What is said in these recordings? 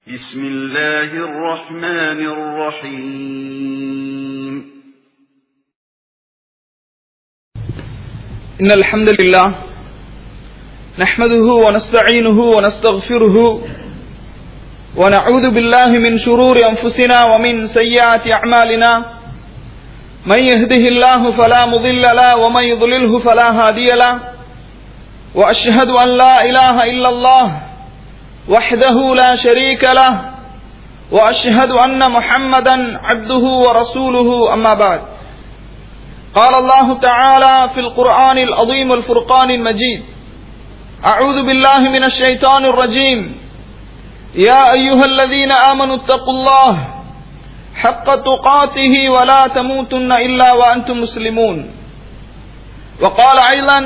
بسم الله الرحمن الرحيم إن الحمد لله نحمده ونستعينه ونستغفره ونعوذ بالله من شرور أنفسنا ومن سيئات أعمالنا من يهده الله فلا مضل له ومن يضلله فلا هادي له وأشهد أن لا إله إلا الله وحده لا شريك له وأشهد أن محمدا عبده ورسوله أما بعد قال الله تعالى في القرآن العظيم الفرقان المجيد أعوذ بالله من الشيطان الرجيم يا أيها الذين آمنوا اتقوا الله حق تقاته ولا تموتن إلا وأنتم مسلمون وقال أيضا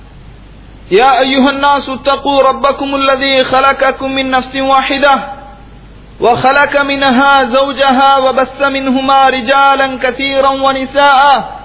يا أيها الناس اتقوا ربكم الذي خلقكم من نفس واحدة وخلق منها زوجها وبث منهما رجالا كثيرا ونساء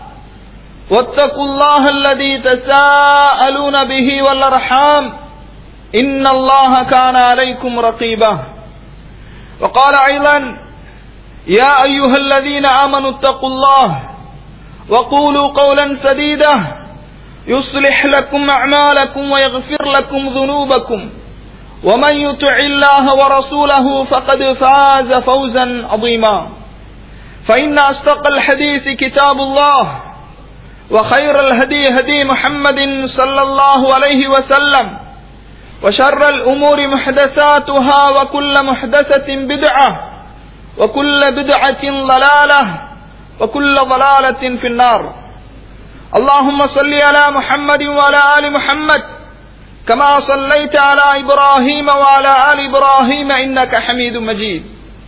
واتقوا الله الذي تساءلون به والارحام ان الله كان عليكم رقيبا وقال ايضا يا ايها الذين امنوا اتقوا الله وقولوا قولا سديدا يصلح لكم اعمالكم ويغفر لكم ذنوبكم ومن يطع الله ورسوله فقد فاز فوزا عظيما فان اصدق الحديث كتاب الله وخير الهدي هدي محمد صلى الله عليه وسلم وشر الأمور محدثاتها وكل محدثة بدعة وكل بدعة ضلالة وكل ضلالة في النار اللهم صل على محمد وعلى آل محمد كما صليت على إبراهيم وعلى آل إبراهيم إنك حميد مجيد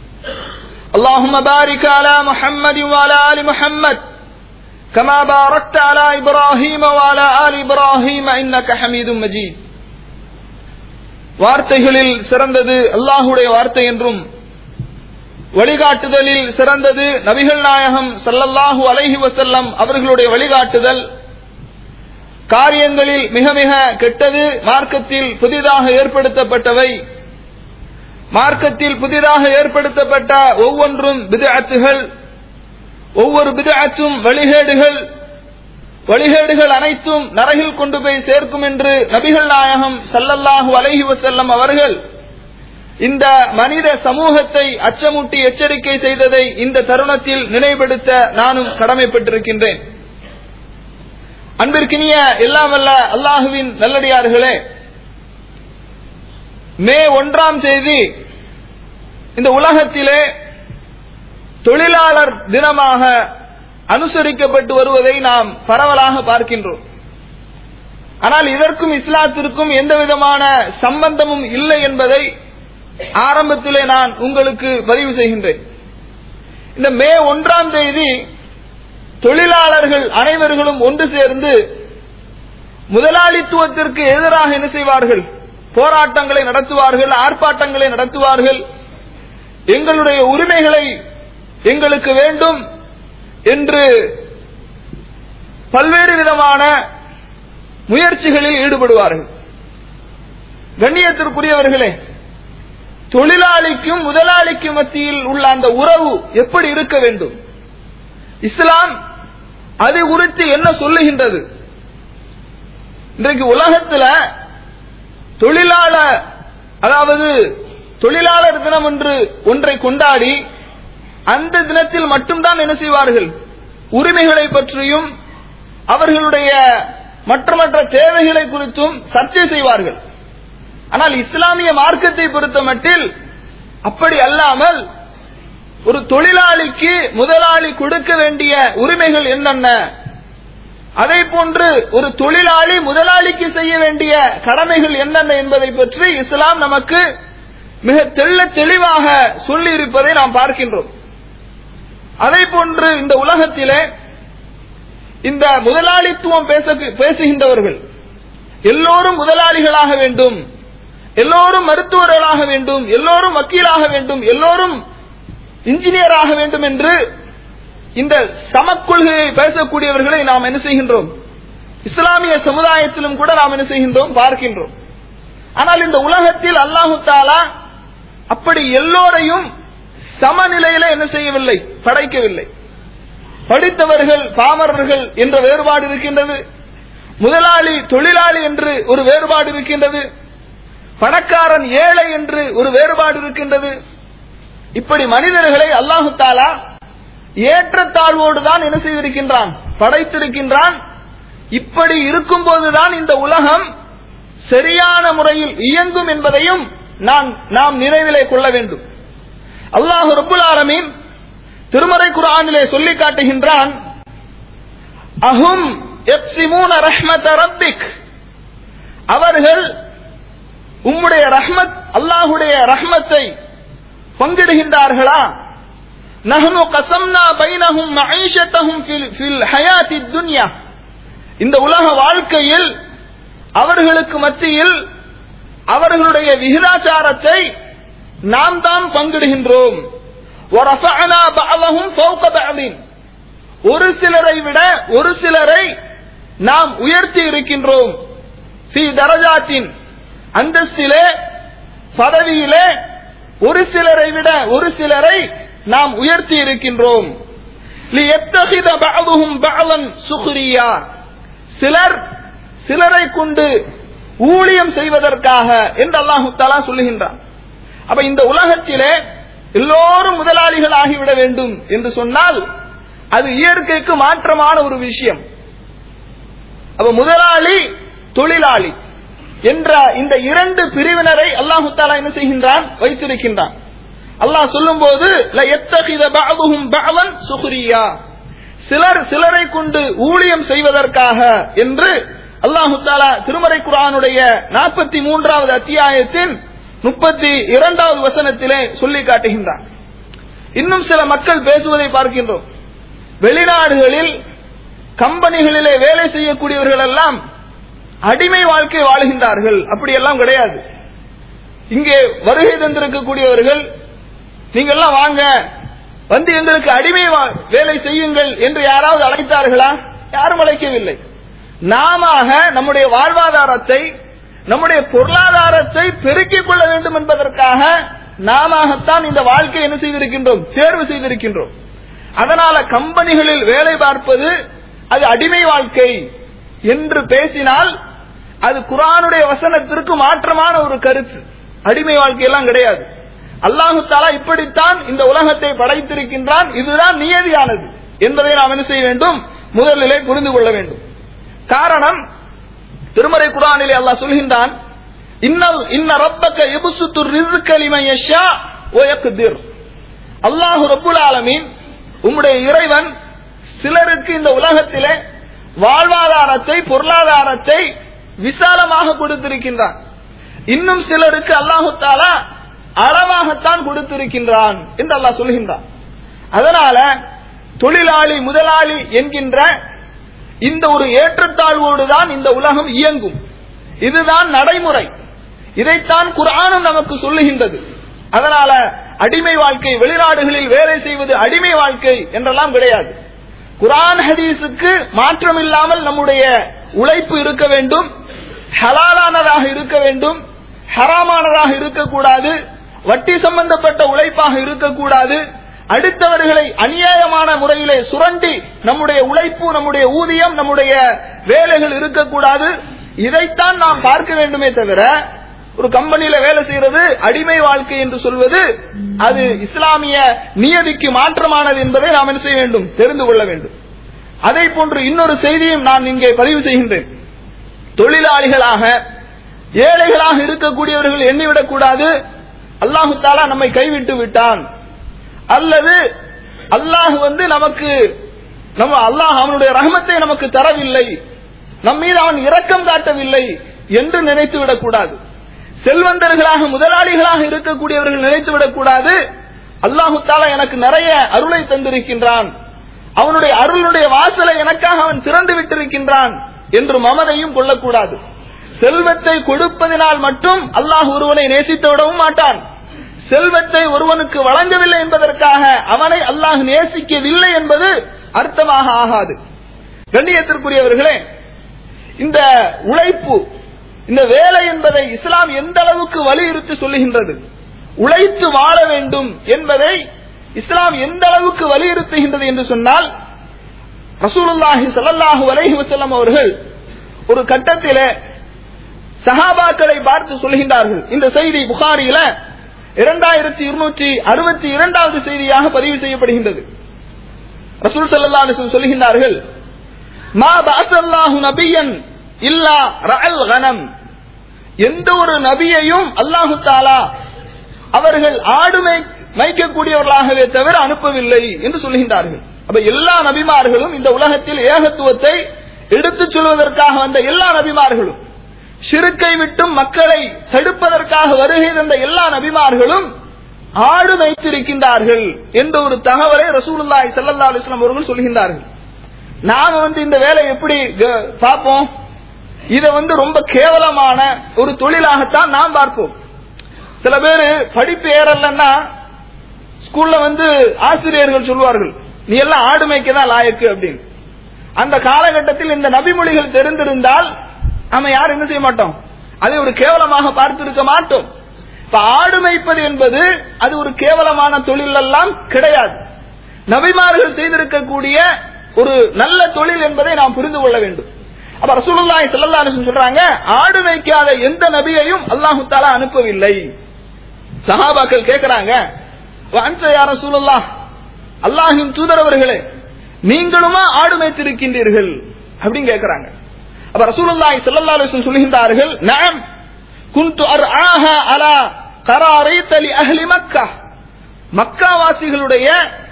اللهم بارك على محمد وعلى آل محمد كما باركت على إبراهيم وعلى آل إبراهيم إنك حميد مجيد வார்த்தைகளில் சிறந்தது அல்லாஹுடைய வார்த்தை என்றும் வழிகாட்டுதலில் சிறந்தது நபிகள் நாயகம் சல்லல்லாஹு அலைஹி வசல்லம் அவர்களுடைய வழிகாட்டுதல் காரியங்களில் மிக மிக கெட்டது மார்க்கத்தில் புதிதாக ஏற்படுத்தப்பட்டவை மார்க்கத்தில் புதிதாக ஏற்படுத்தப்பட்ட ஒவ்வொன்றும் விதத்துகள் ஒவ்வொரு பிதஅத்தும் வழிகேடுகள் வழிகேடுகள் அனைத்தும் நரகில் கொண்டு போய் சேர்க்கும் என்று நபிகள் நாயகம் சல்லல்லாஹு அலைஹி வசல்லம் அவர்கள் இந்த மனித சமூகத்தை அச்சமூட்டி எச்சரிக்கை செய்ததை இந்த தருணத்தில் நினைவுபடுத்த நானும் கடமைப்பட்டிருக்கின்றேன் அன்பிற்கினிய எல்லாம் வல்ல அல்லாஹுவின் நல்லடியார்களே மே ஒன்றாம் தேதி இந்த உலகத்திலே தொழிலாளர் தினமாக அனுசரிக்கப்பட்டு வருவதை நாம் பரவலாக பார்க்கின்றோம் ஆனால் இதற்கும் இஸ்லாத்திற்கும் எந்த விதமான சம்பந்தமும் இல்லை என்பதை ஆரம்பத்திலே நான் உங்களுக்கு பதிவு செய்கின்றேன் இந்த மே ஒன்றாம் தேதி தொழிலாளர்கள் அனைவர்களும் ஒன்று சேர்ந்து முதலாளித்துவத்திற்கு எதிராக என்ன செய்வார்கள் போராட்டங்களை நடத்துவார்கள் ஆர்ப்பாட்டங்களை நடத்துவார்கள் எங்களுடைய உரிமைகளை எங்களுக்கு வேண்டும் என்று பல்வேறு விதமான முயற்சிகளில் ஈடுபடுவார்கள் கண்ணியத்திற்குரியவர்களே தொழிலாளிக்கும் முதலாளிக்கும் மத்தியில் உள்ள அந்த உறவு எப்படி இருக்க வேண்டும் இஸ்லாம் அது குறித்து என்ன சொல்லுகின்றது இன்றைக்கு உலகத்தில் தொழிலாளர் அதாவது தொழிலாளர் தினம் என்று ஒன்றை கொண்டாடி அந்த தினத்தில் மட்டும்தான் என்ன செய்வார்கள் உரிமைகளை பற்றியும் அவர்களுடைய மற்ற மற்ற தேவைகளை குறித்தும் சர்ச்சை செய்வார்கள் ஆனால் இஸ்லாமிய மார்க்கத்தை பொறுத்த மட்டில் அப்படி அல்லாமல் ஒரு தொழிலாளிக்கு முதலாளி கொடுக்க வேண்டிய உரிமைகள் என்னென்ன அதே போன்று ஒரு தொழிலாளி முதலாளிக்கு செய்ய வேண்டிய கடமைகள் என்னென்ன என்பதை பற்றி இஸ்லாம் நமக்கு மிக தெள்ள தெளிவாக சொல்லி இருப்பதை நாம் பார்க்கின்றோம் அதே போன்று இந்த உலகத்திலே இந்த முதலாளித்துவம் பேச பேசுகின்றவர்கள் எல்லோரும் முதலாளிகளாக வேண்டும் எல்லோரும் மருத்துவர்களாக வேண்டும் எல்லோரும் வக்கீலாக வேண்டும் எல்லோரும் இன்ஜினியராக வேண்டும் என்று இந்த சமக்கொள்கையை பேசக்கூடியவர்களை நாம் என்ன செய்கின்றோம் இஸ்லாமிய சமுதாயத்திலும் கூட நாம் என்ன செய்கின்றோம் பார்க்கின்றோம் ஆனால் இந்த உலகத்தில் அல்லாஹு தாலா அப்படி எல்லோரையும் சமநிலையில என்ன செய்யவில்லை படைக்கவில்லை படித்தவர்கள் பாமரர்கள் என்ற வேறுபாடு இருக்கின்றது முதலாளி தொழிலாளி என்று ஒரு வேறுபாடு இருக்கின்றது பணக்காரன் ஏழை என்று ஒரு வேறுபாடு இருக்கின்றது இப்படி மனிதர்களை அல்லாஹு தாலா ஏற்றத்தாழ்வோடு தான் என்ன செய்திருக்கின்றான் படைத்திருக்கின்றான் இப்படி இருக்கும்போதுதான் இந்த உலகம் சரியான முறையில் இயங்கும் என்பதையும் நான் நாம் நினைவிலே கொள்ள வேண்டும் அல்லாஹு ரபுல் ஆலமீன் திருமறை குரானிலே சொல்லி காட்டுகின்றான் அஹும் எப்சிமூன ரஹ்மத ரப்பிக் அவர்கள் உம்முடைய ரஹ்மத் அல்லாஹுடைய ரஹ்மத்தை பங்கிடுகின்றார்களா நஹ்னு கசம்னா பைனஹும் மஈஷத்தஹும் ஃபில் ஃபில் ஹயாத்தி துன்யா இந்த உலக வாழ்க்கையில் அவர்களுக்கு மத்தியில் அவர்களுடைய விகிதாச்சாரத்தை நாம் தான் பங்கிடுகின்றோம் وَرَفَعْنَا بَعْضَهُمْ فَوْقَ بَعْضٍ ஒரு சிலரை விட ஒரு சிலரை நாம் உயர்த்தி இருக்கின்றோம் ஃபி தரஜாத்தின் அந்தஸ்திலே பதவியிலே ஒரு சிலரை விட ஒரு சிலரை நாம் உயர்த்தி இருக்கின்றோம் لِيَتَّخِذَ بَعْضُهُمْ بَعْضًا سُخْرِيًّا சிலர் சிலரை கொண்டு ஊழியம் செய்வதற்காக என்று அல்லாஹு தாலா சொல்லுகின்றான் அப்ப இந்த உலகத்திலே எல்லோரும் முதலாளிகள் ஆகிவிட வேண்டும் என்று சொன்னால் அது இயற்கைக்கு மாற்றமான ஒரு விஷயம் அப்ப முதலாளி தொழிலாளி என்ற இந்த இரண்டு பிரிவினரை அல்லாஹு தாலா என்ன செய்கின்றான் வைத்திருக்கின்றான் அல்லாஹ் சொல்லும் போது சுகுரியா சிலர் சிலரை கொண்டு ஊழியம் செய்வதற்காக என்று அல்லாஹு தாலா திருமறை குரானுடைய நாற்பத்தி மூன்றாவது அத்தியாயத்தின் முப்பத்தி இரண்டாவது வசனத்திலே சொல்லி காட்டுகின்றான் இன்னும் சில மக்கள் பேசுவதை பார்க்கின்றோம் வெளிநாடுகளில் கம்பெனிகளிலே வேலை செய்யக்கூடியவர்கள் எல்லாம் அடிமை வாழ்க்கை வாழுகின்றார்கள் அப்படியெல்லாம் கிடையாது இங்கே வருகை தந்திருக்கக்கூடியவர்கள் நீங்க எல்லாம் வாங்க வந்து எங்களுக்கு அடிமை வா- வேலை செய்யுங்கள் என்று யாராவது அழைத்தார்களா யாரும் அழைக்கவில்லை நாம நம்முடைய வாழ்வாதாரத்தை நம்முடைய பொருளாதாரத்தை பெருக்கிக் கொள்ள வேண்டும் என்பதற்காக நாமத்தான் இந்த வாழ்க்கை என்ன செய்திருக்கின்றோம் தேர்வு செய்திருக்கின்றோம் அதனால கம்பெனிகளில் வேலை பார்ப்பது அது அடிமை வாழ்க்கை என்று பேசினால் அது குரானுடைய வசனத்திற்கு மாற்றமான ஒரு கருத்து அடிமை வாழ்க்கையெல்லாம் கிடையாது அல்லாஹு தாலா இப்படித்தான் இந்த உலகத்தை படைத்திருக்கின்றான் இதுதான் நியதியானது என்பதை நாம் என்ன செய்ய வேண்டும் முதலிலே புரிந்து கொள்ள வேண்டும் காரணம் திருமறை குரானிலே அல்லாஹ் சொல்கின்றான் இன்னல் இன்ன ரப்பக்க யபுசுத்து ரிஸ்க லிமன் யஷா வ யக்திர் அல்லாஹ் ரப்புல் ஆலமீன் உம்முடைய இறைவன் சிலருக்கு இந்த உலகத்திலே வாழ்வாதாரத்தை பொருளாதாரத்தை விசாலமாக கொடுத்திருக்கின்றான் இன்னும் சிலருக்கு அல்லாஹு தாலா அளவாகத்தான் கொடுத்திருக்கின்றான் என்று அல்லாஹ் சொல்கின்றான் அதனால தொழிலாளி முதலாளி என்கின்ற இந்த ஒரு ஏற்றத்தாழ்வோடு தான் இந்த உலகம் இயங்கும் இதுதான் நடைமுறை இதைத்தான் குர்ஆனும் நமக்கு சொல்லுகின்றது அதனால அடிமை வாழ்க்கை வெளிநாடுகளில் வேலை செய்வது அடிமை வாழ்க்கை என்றெல்லாம் கிடையாது குர்ஆன் ஹதீஸுக்கு மாற்றம் இல்லாமல் நம்முடைய உழைப்பு இருக்க வேண்டும் ஹலாலானதாக இருக்க வேண்டும் ஹராமானதாக இருக்கக்கூடாது வட்டி சம்பந்தப்பட்ட உழைப்பாக இருக்கக்கூடாது அடுத்தவர்களை அநியாயமான முறையிலே சுரண்டி நம்முடைய உழைப்பு நம்முடைய ஊதியம் நம்முடைய வேலைகள் இருக்கக்கூடாது இதைத்தான் நாம் பார்க்க வேண்டுமே தவிர ஒரு கம்பெனியில வேலை செய்யறது அடிமை வாழ்க்கை என்று சொல்வது அது இஸ்லாமிய நியதிக்கு மாற்றமானது என்பதை நாம் என்ன செய்ய வேண்டும் தெரிந்து கொள்ள வேண்டும் அதே போன்று இன்னொரு செய்தியும் நான் இங்கே பதிவு செய்கின்றேன் தொழிலாளிகளாக ஏழைகளாக இருக்கக்கூடியவர்கள் எண்ணிவிடக் கூடாது அல்லாஹு தாலா நம்மை கைவிட்டு விட்டான் அல்லது அல்லாஹ் வந்து நமக்கு நம்ம அல்லாஹ் அவனுடைய ரஹமத்தை நமக்கு தரவில்லை நம் மீது அவன் இரக்கம் காட்டவில்லை என்று நினைத்து விடக்கூடாது செல்வந்தர்களாக முதலாளிகளாக இருக்கக்கூடியவர்கள் நினைத்து விடக்கூடாது அல்லாஹு தாலா எனக்கு நிறைய அருளை தந்திருக்கின்றான் அவனுடைய அருளுடைய வாசலை எனக்காக அவன் திறந்து விட்டிருக்கின்றான் என்று மமதையும் கொள்ளக்கூடாது செல்வத்தை கொடுப்பதினால் மட்டும் அல்லாஹ் ஒருவனை நேசித்து விடவும் மாட்டான் செல்வத்தை ஒருவனுக்கு வழங்கவில்லை என்பதற்காக அவனை அல்லாஹ் நேசிக்கவில்லை என்பது அர்த்தமாக ஆகாது கண்ணியத்திற்குரியவர்களே இந்த உழைப்பு இந்த வேலை என்பதை இஸ்லாம் எந்த அளவுக்கு வலியுறுத்தி சொல்லுகின்றது உழைத்து வாழ வேண்டும் என்பதை இஸ்லாம் எந்த அளவுக்கு வலியுறுத்துகின்றது என்று சொன்னால் ரசூலுல்லாஹி ஸல்லல்லாஹு அலைஹி வஸல்லம் அவர்கள் ஒரு கட்டத்திலே சஹாபாக்களை பார்த்து சொல்கின்றார்கள் இந்த செய்தி புகாரியில இரண்டாயிரத்தி இருநூற்றி அறுபத்தி இரண்டாவது செய்தியாக பதிவு செய்யப்படுகின்றது ரசூல் ஸல்லல்லாஹு அலைஹி வஸல்லம் சொல்கின்றார்கள் மா பஅஸல்லாஹு நபியன் இல்லா ரஅல் கனம் எந்த ஒரு நபியையும் அல்லாஹு தாலா அவர்கள் ஆடு மேய்- மேய்க்கக்கூடியவர்களாகவே தவிர அனுப்பவில்லை என்று சொல்கின்றார்கள் அப்ப எல்லா நபிமார்களும் இந்த உலகத்தில் ஏகத்துவத்தை எடுத்துச் சொல்வதற்காக வந்த எல்லா நபிமார்களும் சிறுக்கை விட்டும் மக்களை தடுப்பதற்காக வருகை தந்த எல்லா நபிமார்களும் ஆடு வைத்திருக்கின்றார்கள் என்ற ஒரு தகவலை ரசூலுல்லாஹி ஸல்லல்லாஹு அலைஹி வஸல்லம் அவர்கள் சொல்கின்றார்கள் நாம வந்து இந்த வேலை எப்படி க- பார்ப்போம் இத வந்து ரொம்ப கேவலமான ஒரு தொழிலாகத்தான் நாம் பார்ப்போம் சில பேர் படிப்பு ஏறலன்னா ஸ்கூல்ல வந்து ஆசிரியர்கள் சொல்வார்கள் நீ எல்லாம் ஆடு மேய்க்க தான் லாயக்கு அப்படின்னு அந்த காலகட்டத்தில் இந்த நபிமொழிகள் தெரிந்திருந்தால் நாம யாரும் என்ன செய்ய மாட்டோம் அதை ஒரு கேவலமாக பார்த்திருக்க மாட்டோம் இப்ப ஆடு மேய்ப்பது என்பது அது ஒரு கேவலமான தொழில் எல்லாம் கிடையாது நபிமார்கள் செய்திருக்கக்கூடிய ஒரு நல்ல தொழில் என்பதை நாம் புரிந்து கொள்ள வேண்டும் அப்ப ரசூலுல்லாஹி ஸல்லல்லாஹு அலைஹி வஸல்லம் சொல்றாங்க ஆடு மேய்க்காத எந்த நபியையும் அல்லாஹு தஆலா அனுப்பவில்லை சஹாபாக்கள் கேக்குறாங்க "வஅன்த யா ரசூலுல்லாஹ் அல்லாஹ்வின் தூதர் அவர்களே நீங்களுமா ஆடு மேய்த்திருக்கின்றீர்கள் அப்படின்னு கேக்குறாங்க அப்ப ரசூலுல்லாஹி ஸல்லல்லாஹு அலைஹி வஸல்லம் சொல்கின்றார்கள் நஅம் குன்து அர்ஆஹா அலா கராரைத லி அஹ்லி மக்கா மக்காவாசிகளுடைய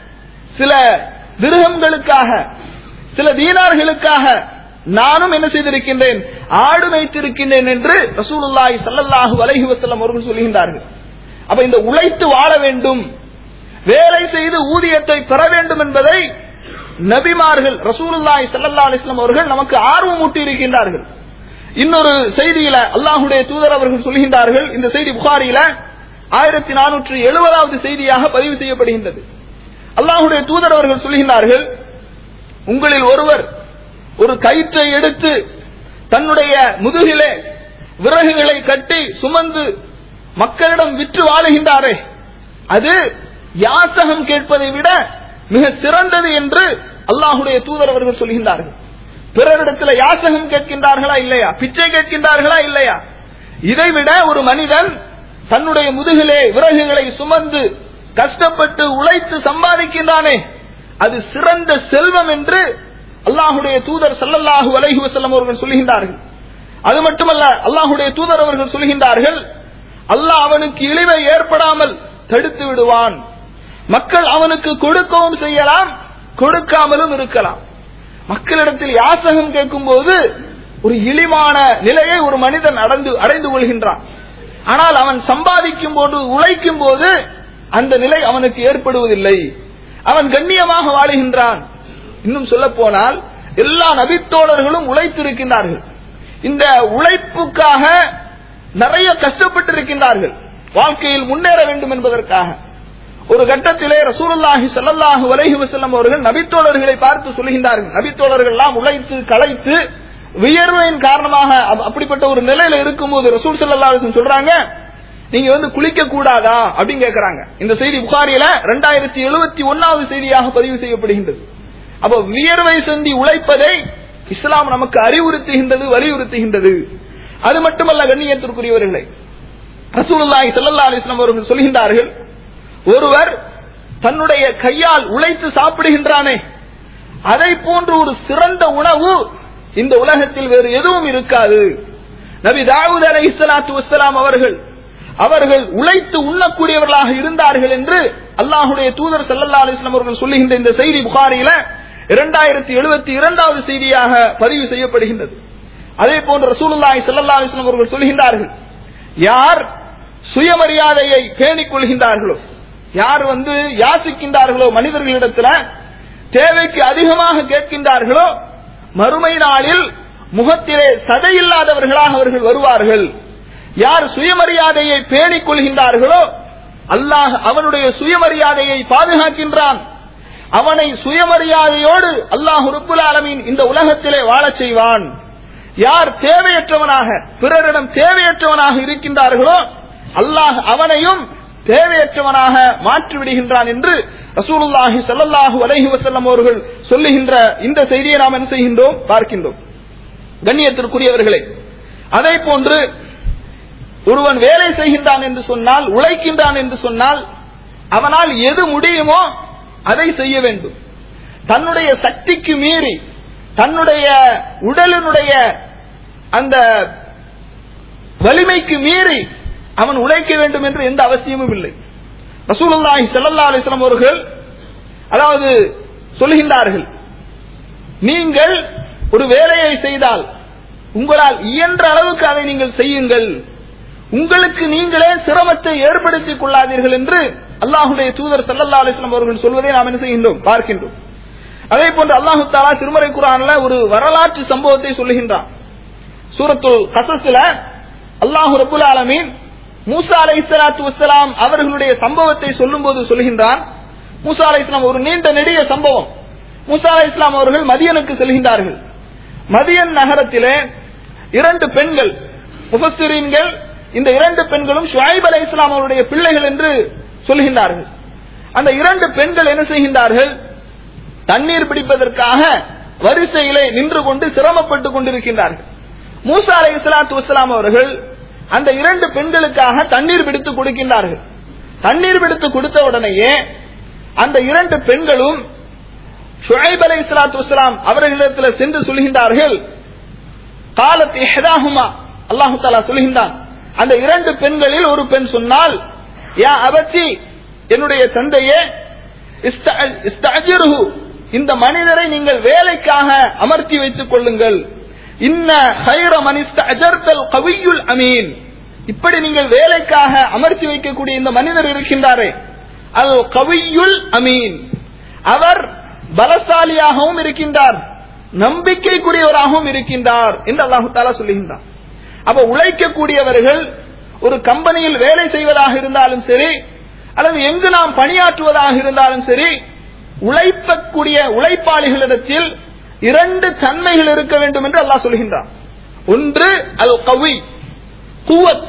சில திருகங்களுக்காக சில தீனார்களுக்காக நானும் என்ன செய்திருக்கின்றேன் ஆடு வைத்திருக்கின்றேன் என்று ரசூலுல்லாஹி ஸல்லல்லாஹு அலைஹி வஸல்லம் அவர்கள் சொல்கின்றார்கள் அப்ப இந்த உழைத்து வாழ வேண்டும் வேலை செய்து ஊதியத்தை பெற வேண்டும் என்பதை நபிமார்கள் ரசூலுல்லாஹி ஸல்லல்லாஹு அலைஹி வஸல்லம் அவர்கள் நமக்கு ஆர்வம் ஊட்டி இருக்கின்றார்கள் இன்னொரு செய்தியில அல்லாஹ்வுடைய தூதர் அவர்கள் சொல்கின்றார்கள் இந்த செய்தி புகாரியில ஆயிரத்தி நானூற்று எழுபதாவது செய்தியாக பதிவு செய்யப்படுகின்றது அல்லாஹ்வுடைய தூதர் அவர்கள் சொல்கின்றார்கள் உங்களில் ஒருவர் ஒரு கயிற்றை எடுத்து தன்னுடைய முதுகிலே விறகுகளை கட்டி சுமந்து மக்களிடம் விற்று வாழுகின்றாரே அது யாசகம் கேட்பதை விட மிக சிறந்தது என்று அல்லாஹுடைய தூதர் அவர்கள் சொல்கின்றார்கள் பிறரிடத்தில் யாசகம் கேட்கின்றார்களா இல்லையா பிச்சை கேட்கின்றார்களா இல்லையா இதைவிட ஒரு மனிதன் தன்னுடைய முதுகிலே விறகுகளை சுமந்து கஷ்டப்பட்டு உழைத்து சம்பாதிக்கின்றானே அது சிறந்த செல்வம் என்று அல்லாஹுடைய தூதர் ஸல்லல்லாஹு அலைஹி வஸல்லம் அவர்கள் சொல்கின்றார்கள் அது மட்டுமல்ல அல்லாஹுடைய தூதர் அவர்கள் சொல்கின்றார்கள் அல்லாஹ் அவனுக்கு இழிவை ஏற்படாமல் தடுத்து விடுவான் மக்கள் அவனுக்கு கொடுக்கவும் செய்யலாம் கொடுக்காமலும் இருக்கலாம் மக்களிடத்தில் யாசகம் கேட்கும் போது ஒரு இழிவான நிலையை ஒரு மனிதன் அடைந்து அடைந்து கொள்கின்றான் ஆனால் அவன் சம்பாதிக்கும் போது உழைக்கும் போது அந்த நிலை அவனுக்கு ஏற்படுவதில்லை அவன் கண்ணியமாக வாழுகின்றான் இன்னும் சொல்ல போனால் எல்லா நபித்தோழர்களும் உழைத்திருக்கின்றார்கள் இந்த உழைப்புக்காக நிறைய கஷ்டப்பட்டிருக்கின்றார்கள் வாழ்க்கையில் முன்னேற வேண்டும் என்பதற்காக ஒரு கட்டத்திலே ரசூலுல்லாஹி ஸல்லல்லாஹு அலைஹி வஸல்லம் அவர்கள் நபித்தோழர்களை பார்த்து சொல்கின்றார்கள் நபித்தோழர்கள் எல்லாம் உழைத்து களைத்து வியர்வையின் காரணமாக அப்- அப்படிப்பட்ட ஒரு நிலையில இருக்கும்போது ரசூல் ஸல்லல்லாஹு அலைஹி வஸல்லம் சொல்றாங்க நீங்க வந்து குளிக்க கூடாதா அப்படின்னு கேக்குறாங்க இந்த செய்தி புகாரியில ரெண்டாயிரத்தி எழுபத்தி ஒன்னாவது செய்தியாக பதிவு செய்யப்படுகின்றது அப்ப வியர்வை சந்தி உழைப்பதை இஸ்லாம் நமக்கு அறிவுறுத்துகின்றது வலியுறுத்துகின்றது அது மட்டுமல்ல கண்ணியத்திற்குரியவர்களை ரசூலுல்லாஹி ஸல்லல்லாஹு அலைஹி வஸல்லம் அவர்கள் சொல்கின்றார்கள் ஒருவர் தன்னுடைய கையால் உழைத்து சாப்பிடுகின்றானே அதை போன்ற ஒரு சிறந்த உணவு இந்த உலகத்தில் வேறு எதுவும் இருக்காது நபி தாவூத் அலைஹிஸ்ஸலாத்து வஸ்ஸலாம் அவர்கள் அவர்கள் உழைத்து உண்ணக்கூடியவர்களாக இருந்தார்கள் என்று அல்லாஹுடைய தூதர் ஸல்லல்லாஹு அலைஹி வஸல்லம் அவர்கள் சொல்லுகின்ற இந்த செய்தி புகாரியில இரண்டாயிரத்தி எழுபத்தி இரண்டாவது செய்தியாக பதிவு செய்யப்படுகின்றது அதே போன்று ரசூலுல்லாஹி ஸல்லல்லாஹு அலைஹி வஸல்லம் அவர்கள் சொல்கின்றார்கள் யார் சுயமரியாதையை பேணிக் கொள்கின்றார்களோ யார் வந்து யாசிக்கின்றார்களோ மனிதர்களிடத்துல தேவைக்கு அதிகமாக கேட்கின்றார்களோ மறுமை நாளில் முகத்திலே சதையில்லாதவர்களாக அவர்கள் வருவார்கள் யார் சுயமரியாதையை பேணிக் கொள்கின்றார்களோ அல்லாஹ் அவனுடைய சுயமரியாதையை பாதுகாக்கின்றான் அவனை சுயமரியாதையோடு அல்லாஹ் ரப்புல் ஆலமீன் இந்த உலகத்திலே வாழச் செய்வான் யார் தேவையற்றவனாக பிறரிடம் தேவையற்றவனாக இருக்கின்றார்களோ அல்லாஹ் அவனையும் தேவையற்றவனாக மாற்றி விடுகின்றான் என்று ரசூலுல்லாஹி ஸல்லல்லாஹு அலைஹி வஸல்லம் அவர்கள் சொல்லுகின்ற இந்த செய்தியை நாம் என்ன செய்கின்றோம் பார்க்கின்றோம் கண்ணியத்திற்குரியவர்களே அதே போன்று ஒருவன் வேலை செய்கின்றான் என்று சொன்னால் உழைக்கின்றான் என்று சொன்னால் அவனால் எது முடியுமோ அதை செய்ய வேண்டும் தன்னுடைய சக்திக்கு மீறி தன்னுடைய உடலினுடைய அந்த வலிமைக்கு மீறி அவன் உழைக்க வேண்டும் என்று எந்த அவசியமும் இல்லை ரசூலுல்லாஹி ஸல்லல்லாஹு அலைஹி வஸல்லம் அவர்கள் அதாவது சொல்லுகின்றார்கள் நீங்கள் ஒரு வேலையை செய்தால் உங்களால் இயன்ற அளவுக்கு அதை நீங்கள் செய்யுங்கள் உங்களுக்கு நீங்களே சிரமத்தை ஏற்படுத்திக் கொள்ளாதீர்கள் என்று அல்லாஹுடைய தூதர் ஸல்லல்லாஹு அலைஹி வஸல்லம் அவர்கள் சொல்வதை நாம் என்ன செய்கின்றோம் பார்க்கின்றோம் அதே போன்று அல்லாஹு தாலா திருமறை குரான்ல ஒரு வரலாற்று சம்பவத்தை சொல்லுகின்றான் சூரத்துல் கசஸ்ல அல்லாஹு ரபுல் ஆலமீன் மூசா அலை இஸ்லாத்து வசலாம் அவர்களுடைய சம்பவத்தை சொல்லும்போது சொல்லுகின்றான் மூசா அலை இஸ்லாம் ஒரு நீண்ட நெடிய சம்பவம் மூசா அலை இஸ்லாம் அவர்கள் மதியனுக்கு செல்கின்றார்கள் மதியன் நகரத்திலே இரண்டு பெண்கள் முஃபஸ்ஸிரீன்கள் இந்த இரண்டு பெண்களும் ஷுஐப் அலை இஸ்லாம் அவருடைய பிள்ளைகள் என்று சொல்கின்றார்கள் அந்த இரண்டு பெண்கள் என்ன செய்கின்றார்கள் தண்ணீர் பிடிப்பதற்காக வரிசையிலே நின்று கொண்டு சிரமப்பட்டுக் கொண்டிருக்கின்றார்கள் மூசா அலை இஸ்லாத்து வஸ்லாம் அவர்கள் அந்த இரண்டு பெண்களுக்காக தண்ணீர் பிடித்து கொடுக்கின்றார்கள் தண்ணீர் பிடித்து கொடுத்த உடனேயே அந்த இரண்டு பெண்களும் ஷுஐப் அலை இஸ்லாத்து வஸ்லாம் அவர்களிடத்தில் சென்று சொல்கின்றார்கள் காலத் இஹ்தாஹுமா அல்லாஹு தாலா சொல்கின்றான் அந்த இரண்டு பெண்களில் ஒரு பெண் சொன்னால் யா அபத்தி என்னுடைய தந்தையே இஸ்த- இஸ்தஅஜிருஹு, இந்த மனிதரை நீங்கள் வேலைக்காக அமர்த்தி வைத்துக் கொள்ளுங்கள் இன்ன ஹைர மனிஸ்த அஜர்தல் கவியுல் அமீன் இப்படி நீங்கள் வேலைக்காக அமர்த்தி வைக்கக்கூடிய இந்த மனிதர் இருக்கின்றாரே அல் கவியுல் அமீன் அவர் பலசாலியாகவும் இருக்கின்றார் நம்பிக்கைக்குரியவராகவும் இருக்கின்றார் என்று அல்லாஹு தாலா சொல்லுகின்றார் அப்ப உழைக்கக்கூடியவர்கள் ஒரு கம்பெனியில் வேலை செய்வதாக இருந்தாலும் சரி அல்லது எங்கு நாம் பணியாற்றுவதாக இருந்தாலும் சரி உழைக்கக்கூடிய உழைப்பாளிகளிடத்தில் இரண்டு தன்மைகள் இருக்க வேண்டும் என்று அல்லாஹ் சொல்கின்றார் ஒன்று அல் கவி குவத்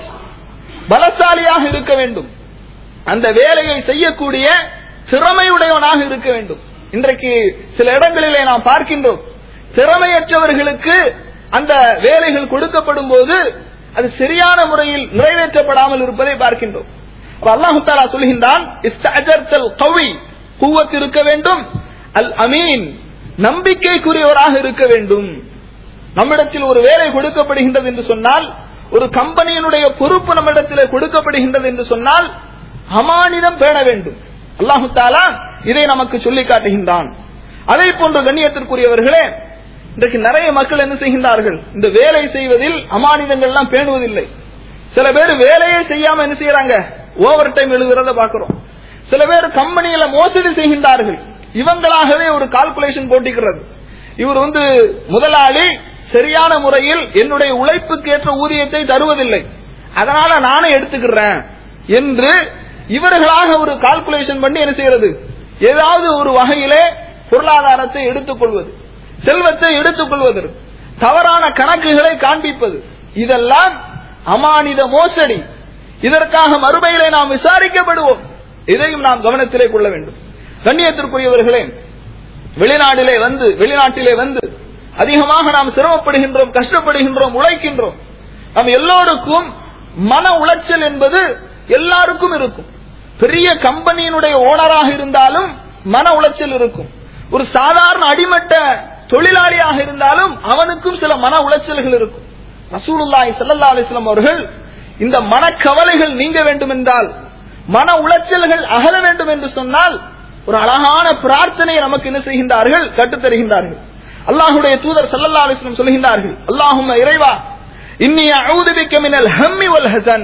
பலசாலியாக இருக்க வேண்டும் அந்த வேலையை செய்யக்கூடிய திறமையுடையவனாக இருக்க வேண்டும் இன்றைக்கு சில இடங்களிலே நாம் பார்க்கின்றோம் திறமையற்றவர்களுக்கு அந்த வேலைகள் கொடுக்கப்படும் போது அது சரியான முறையில் நிறைவேற்றப்படாமல் இருப்பதை பார்க்கின்றோம் அப்ப அல்லாஹு தாலா சொல்கின்றான் இஸ்தஅஜர்தல் கவி குவத் இருக்க வேண்டும் அல் அமீன் நம்பிக்கைக்குரியவராக இருக்க வேண்டும் நம்மிடத்தில் ஒரு வேலை கொடுக்கப்படுகின்றது என்று சொன்னால் ஒரு கம்பெனியினுடைய பொறுப்பு நம்மிடத்தில் கொடுக்கப்படுகின்றது என்று சொன்னால் அமானிதம் பேண வேண்டும் அல்லாஹு தாலா இதை நமக்கு சொல்லி காட்டுகின்றான் அதே போன்ற கண்ணியத்திற்குரியவர்களே இன்றைக்கு நிறைய மக்கள் என்ன செய்கின்றார்கள் இந்த வேலை செய்வதில் அமானிதங்கள் எல்லாம் பேணுவதில்லை சில பேர் வேலையே செய்யாம என்ன செய்யறாங்க ஓவர் டைம் எழுதுறத பாக்குறோம் சில பேர் கம்பெனியில மோசடி செய்கின்றார்கள் இவங்களாகவே ஒரு கால்குலேஷன் போட்டிக்கிறது இவர் வந்து முதலாளி சரியான முறையில் என்னுடைய உழைப்புக்கு ஏற்ற ஊதியத்தை தருவதில்லை அதனால நானே எடுத்துக்கிறேன் என்று இவர்களாக ஒரு கால்குலேஷன் பண்ணி என்ன செய்யறது ஏதாவது ஒரு வகையிலே பொருளாதாரத்தை எடுத்துக் கொள்வது செல்வத்தை எடுத்துக் கொள்வது தவறான கணக்குகளை காண்பிப்பது இதெல்லாம் அமானித மோசடி இதற்காக மறுமையிலே நாம் விசாரிக்கப்படுவோம் இதையும் நாம் கவனத்திலே கொள்ள வேண்டும் கண்ணியத்திற்குரியவர்களே வெளிநாட்டிலே வந்து வெளிநாட்டிலே வந்து அதிகமாக நாம் சிரமப்படுகின்றோம் கஷ்டப்படுகின்றோம் உழைக்கின்றோம் நாம் எல்லோருக்கும் மன உளைச்சல் என்பது எல்லாருக்கும் இருக்கும் பெரிய கம்பெனியினுடைய ஓனராக இருந்தாலும் மன உளைச்சல் இருக்கும் ஒரு சாதாரண அடிமட்ட தொழிலாளியாக இருந்தாலும் அவனுக்கும் சில மன உளைச்சல்கள் இருக்கும் ரசூலுல்லாஹி ஸல்லல்லாஹு அலைஹி வஸல்லம் அவர்கள் இந்த மனக்கவலைகள் நீங்க வேண்டும் என்றால் மன உளைச்சல்கள் அகல வேண்டும் என்று சொன்னால் ஒரு அழகான பிரார்த்தனையை நமக்கு என்ன செய்கின்றார்கள் கற்றுத்தருகின்றார்கள் அல்லாஹுடைய தூதர் ஸல்லல்லாஹு அலைஹி வஸல்லம் சொல்கின்றார்கள் அல்லாஹும்ம இறைவா இன்னி அஊது பிக்க மினல் ஹம்மி வல் ஹஸன்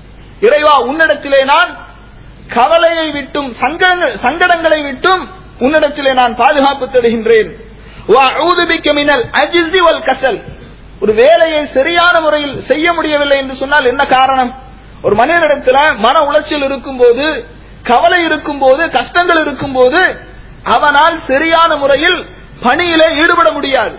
இறைவா உன்னிடத்திலே நான் கவலையை விட்டும் சங்கடங்கள் சங்கடங்களை விட்டும் உன்னிடத்திலே நான் பாதுகாப்பு தேடுகின்றேன் வஅஊது பிக்க மினல் அஜ்ஸி வல் கஸல் ஒரு வேலையை சரியான முறையில் செய்ய முடியவில்லை என்று சொன்னால் என்ன காரணம் ஒரு மனிதனிடத்துல மன உளைச்சல் இருக்கும்போது கவலை இருக்கும்போது கஷ்டங்கள் இருக்கும்போது அவனால் சரியான முறையில் பணியிலே ஈடுபட முடியாது